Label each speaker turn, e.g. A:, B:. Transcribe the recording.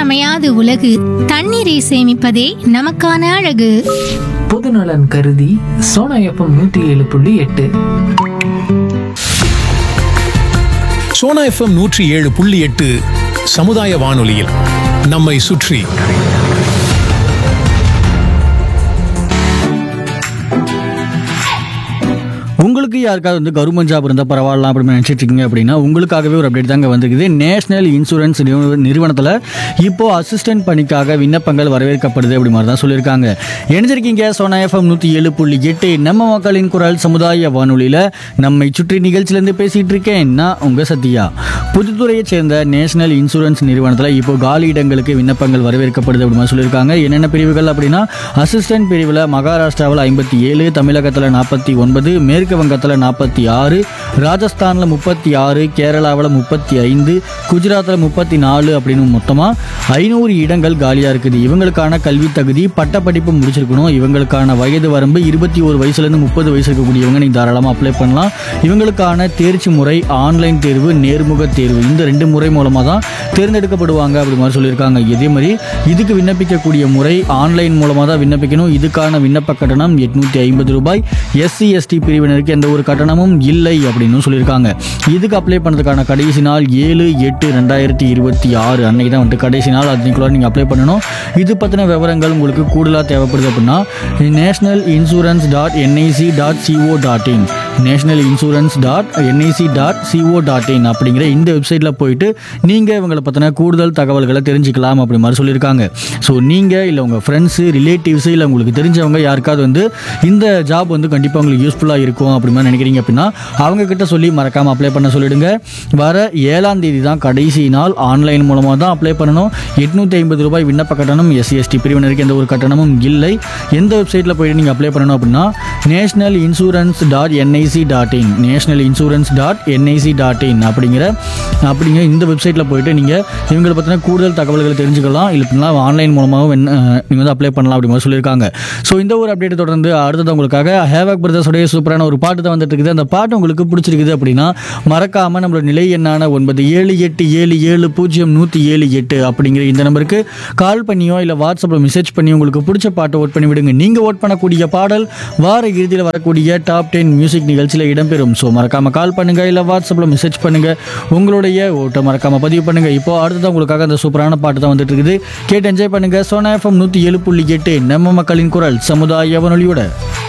A: அமையாது உலகு தண்ணீரை சேமிப்பதே நமக்கான அழகு
B: பொதுநலன் கருதி சோனா எஃப்எம் நூத்தி ஏழு புள்ளி எட்டு
C: சோனா எஃப்எம் நூற்றி ஏழு புள்ளி எட்டு சமுதாய வானொலியில் நம்மை சுற்றி
D: உங்களுக்கு யாருக்காவது வந்து கவர்மெண்ட் ஜாப் இருந்தால் பரவாயில்ல அப்படின்னு நினச்சிட்டு இருக்கீங்க அப்படின்னா உங்களுக்காகவே ஒரு அப்டேட் தாங்க வந்திருக்குது நேஷனல் இன்சூரன்ஸ் நிறுவனத்தில் இப்போ அசிஸ்டன்ட் பணிக்காக விண்ணப்பங்கள் வரவேற்கப்படுது அப்படி மாதிரி தான் சொல்லியிருக்காங்க இணைஞ்சிருக்கீங்க சோனா எஃப்எம் நூற்றி ஏழு புள்ளி எட்டு நம்ம மக்களின் குரல் சமுதாய வானொலியில் நம்மை சுற்றி நிகழ்ச்சியிலேருந்து பேசிகிட்டு இருக்கேன் நான் உங்கள் சத்யா புதுத்துறையைச் சேர்ந்த நேஷனல் இன்சூரன்ஸ் நிறுவனத்தில் இப்போ காலி இடங்களுக்கு விண்ணப்பங்கள் வரவேற்கப்படுது அப்படி மாதிரி சொல்லியிருக்காங்க என்னென்ன பிரிவுகள் அப்படின்னா அசிஸ்டன்ட் பிரிவில் மகாராஷ்டிராவில் ஐம்பத்தி ஏழு தமிழகத்தில் நாற்பத்தி ஒன்பது மேற்கு வங்கத்தில் நாற்பத்தி ஆறு ராஜஸ்தானில் முப்பத்தி ஆறு கேரளாவில் முப்பத்தி ஐந்து குஜராத்தில் முப்பத்தி நாலு அப்படின்னு மொத்தமாக ஐநூறு இடங்கள் காலியாக இருக்குது இவங்களுக்கான கல்வி தகுதி பட்டப்படிப்பு முடிச்சிருக்கணும் இவங்களுக்கான வயது வரம்பு இருபத்தி ஒரு வயசுலேருந்து முப்பது வயசு இருக்கக்கூடியவங்க நீங்கள் தாராளமாக அப்ளை பண்ணலாம் இவங்களுக்கான தேர்ச்சி முறை ஆன்லைன் தேர்வு நேர்முக தேர்வு இந்த ரெண்டு முறை மூலமாக தான் தேர்ந்தெடுக்கப்படுவாங்க அப்படி மாதிரி சொல்லியிருக்காங்க இதே மாதிரி இதுக்கு விண்ணப்பிக்கக்கூடிய முறை ஆன்லைன் மூலமாக தான் விண்ணப்பிக்கணும் இதுக்கான விண்ணப்ப கட்டணம் எட்நூற்றி ஐம்பது ரூபாய் எஸ்சி எஸ்டி பிரிவினருக்கு எந்த ஒரு கட்டணமும் இல்லை அப்படின்னு சொல்லியிருக்காங்க இதுக்கு அப்ளை பண்ணுறதுக்கான கடைசி நாள் ஏழு எட்டு ரெண்டாயிரத்தி இருபத்தி ஆறு அன்னைக்கு தான் வந்துட்டு கடைசி நாள் அதுக்குள்ள நீங்கள் அப்ளை பண்ணணும் இது பற்றின விவரங்கள் உங்களுக்கு கூடுதலாக தேவைப்படுது அப்படின்னா national insurance dot NIC dot CO dot in national insurance dot NIC dot CO dot in அப்படிங்கிற இந்த வெப்சைட்டில் போயிட்டு நீங்கள் இவங்களை பற்றின கூடுதல் தகவல்களை தெரிஞ்சுக்கலாம் அப்படி மாதிரி சொல்லியிருக்காங்க ஸோ நீங்கள் இல்லை உங்கள் ஃப்ரெண்ட்ஸு ரிலேட்டிவ்ஸு இல்லை உங்களுக்கு தெரிஞ்சவங்க யாருக்காவது வந்து இந்த ஜாப் வந்து கண்டிப்பாக உங்களுக்கு யூஸ்ஃபுல்லாக இருக்கும் அப்படி மாதிரி நினைக்கிறீங்க அப்படின்னா அவங்க கிட்ட சொல்லி மறக்காமல் அப்ளை பண்ண சொல்லிடுங்க வர ஏழாம் தேதி தான் கடைசி நாள் ஆன்லைன் மூலமாக தான் அப்ளை பண்ணணும் எட்நூற்றி ஐம்பது ரூபாய் விண்ணப்ப கட்டணம் எஸ்சி எஸ்டி பிரிவினருக்கு எந்த ஒரு கட்டணமும் இல்லை எந்த வெப்சைட்டில் போயிட்டு நீங்கள் அப்ளை பண்ணணும் அப்படின்னா national insurance dot NIC dot in national insurance dot NIC dot in அப்படிங்கிற அப்படிங்கிற இந்த வெப்சைட்டில் போயிட்டு நீங்கள் இவங்களை பற்றின கூடுதல் தகவல்களை தெரிஞ்சுக்கலாம் இல்லைன்னா ஆன்லைன் மூலமாகவும் என்ன நீங்கள் வந்து அப்ளை பண்ணலாம் அப்படி மாதிரி சொல்லியிருக்காங்க ஸோ இந்த ஒரு அப்டேட் தொடர்ந்து அடுத்தது உங்களுக்காக ஹேவாக் பிரதர்ஸோடைய சூப்பரான ஒரு பாட்டு தான் வந்துட்டு இருக்குது அந்த பாட்டு உங்களுக்கு பிடிச்சிருக்குது அப்படின்னா மறக்காமல் நம்மளோட நிலை எண்ணான ஒன்பது ஏழு எட்டு ஏழு ஏழு பூஜ்ஜியம் நூற்றி ஏழு எட்டு அப்படிங்கிற இந்த நம்பருக்கு கால் பண்ணியோ இல்லை வாட்ஸ்அப்பில் மெசேஜ் பண்ணி உங்களுக்கு பிடிச்ச பாட்டை ஓட் பண்ணி விடுங்க நீங்கள் ஓட் பண்ணக்கூடிய பாடல் வார இறுதியில் வரக்கூடிய டாப் டென் மியூசிக் நிகழ்ச்சியில் இடம்பெறும் ஸோ மறக்காமல் கால் பண்ணுங்கள் இல்லை வாட்ஸ்அப்பில் மெசேஜ் பண்ணுங்கள் உங்களுடைய ஓட்டை மறக்காமல் பதிவு பண்ணுங்கள் இப்போ அடுத்ததான் உங்களுக்காக அந்த சூப்பரான பாட்டு தான் வந்துட்டு இருக்குது கேட்டு என்ஜாய் பண்ணுங்கள் சோனா எஃப்எம் நூற்றி ஏழு புள்ளி எட்டு நம்ம மக்களின் குரல் சமுதாய வானொலியோட